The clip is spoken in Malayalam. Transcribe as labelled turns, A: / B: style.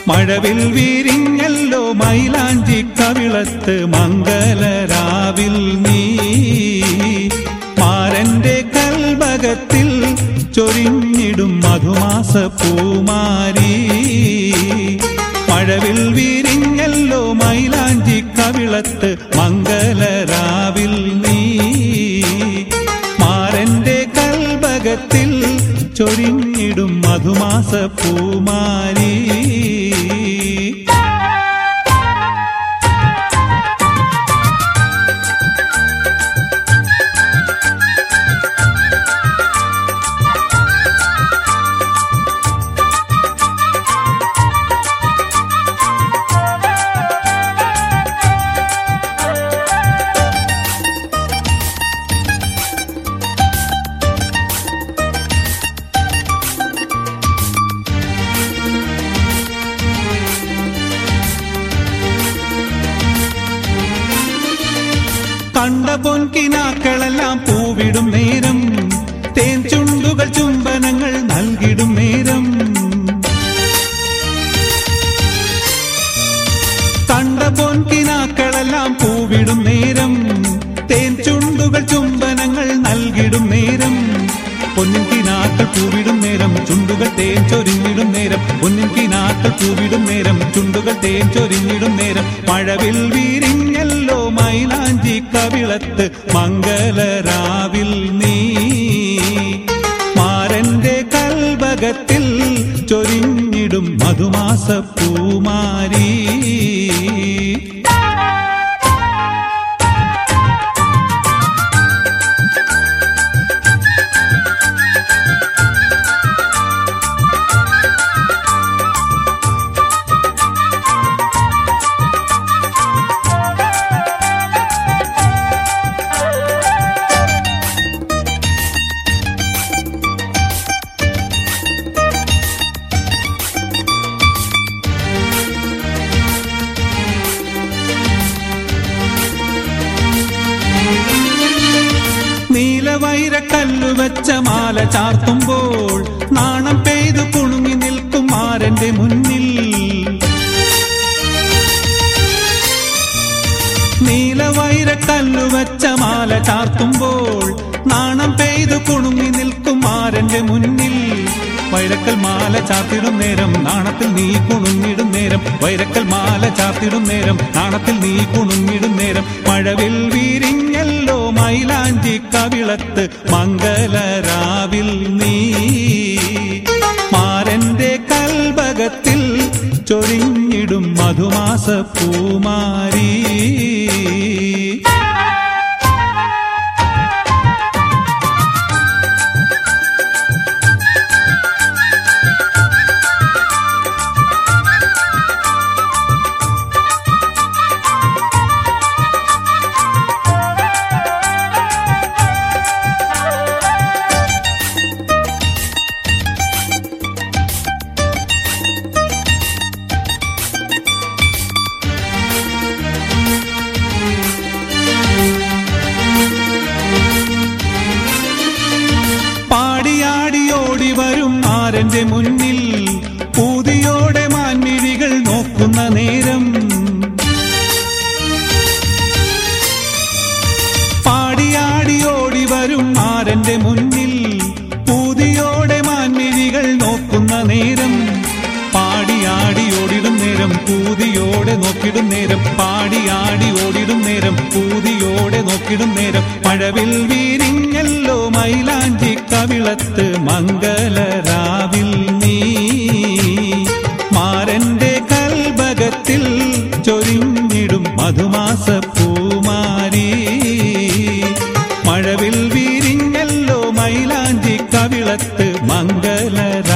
A: മഴവിൽ വിരിഞ്ഞല്ലോ മൈലാഞ്ചി കവിളത്ത് മംഗലരാവിൽ നീ മാരന്റെ കൽഭകത്തിൽ ചൊരിഞ്ഞിടും മധുമാസ പൂമാരി മഴവിൽ വിരിഞ്ഞല്ലോ മൈലാഞ്ചി കവിളത്ത് മംഗലരാവിൽ നീ മാരന്റെ കൽഭകത്തിൽ ചൊരിഞ്ഞിടും മധുമാസ പൂമാരി കണ്ട പൊൻകിനാക്കളെല്ലാം പൂവിടും നേരം തേൻ ചുണ്ടുകൾ ചുംബനങ്ങൾ നൽകിടും നേരം കണ്ട പൊൻകിനാക്കളെല്ലാം പൂവിടും നേരം തേൻ ചുണ്ടുകൾ ചുംബനങ്ങൾ നൽകിടും നേരം പൊന്നിൻ കിനാക്കൾ പൂവിടും നേരം ചുണ്ടുകൾ തേൻ ചൊരിഞ്ഞിടും നേരം പൊന്നിൻ കിനാക്കൾ പൂവിടും നേരം ചുണ്ടുകൾ തേൻ ചൊരിഞ്ഞിടും നേരം മഴവിൽ വിരിഞ്ഞല്ലോ മൈലാഞ്ചി കവിളത്ത് മംഗലരാവിൽ നീ മാരന്റെ കൽഭകത്തിൽ ചൊരിഞ്ഞിടും മധുമാസ പൂമാരി നീലവൈരക്കല്ലു വെച്ച മാല ചാർത്തുമ്പോൾ നാണം പെയ്തു കുണുങ്ങി നിൽക്കും മാരന്റെ മുന്നിൽ നീലവൈരക്കല്ലു വെച്ച മാല ചാർത്തുമ്പോൾ നാണം പെയ്തു കുണുങ്ങി നിൽക്കും മാരന്റെ മുന്നിൽ വൈരക്കൽ മാല ചാർത്തിടും നേരം നാണത്തിൽ നീ കുണുങ്ങിടും നേരം വൈരക്കൽ മാല ചാർത്തിടും നേരം നാണത്തിൽ നീ കുണുങ്ങിടും നേരം മഴവിൽ വിരിഞ്ഞല്ലോ മൈലാഞ്ചി കവിളത്ത് മംഗലരാവിൽ നീ മാരന്റെ കൽഭകത്തിൽ ചൊരിഞ്ഞിടും മധുമാസ പൂമാരി പാടിയാടി ഓടി വരും ആരന്റെ മുന്നിൽ പൂതിയോടെ മാൻമിഴികൾ നോക്കുന്ന നേരം പാടിയാടി ഓടി വരും ആരന്റെ മുന്നിൽ പൂതിയോടെ മാൻമിഴികൾ നോക്കുന്ന നേരം പാടിയാടി ഓടിടും നേരം പൂതിയോടെ നോക്കിടും നേരം പാടിയാടി ഓടിടും നേരം പൂതിയോടെ നോക്കിടും നേരം മഴവിൽ വിരിഞ്ഞല്ലോ മൈലാഞ്ചി കവിളത്ത് മംഗലരാവിൽ നീ മാരന്റെ കൽഭകത്തിൽ ചൊരിഞ്ഞിടും മധുമാസ പൂമാരി മഴവിൽ വിരിഞ്ഞല്ലോ മൈലാഞ്ചി കവിളത്ത് മംഗലരാവിൽ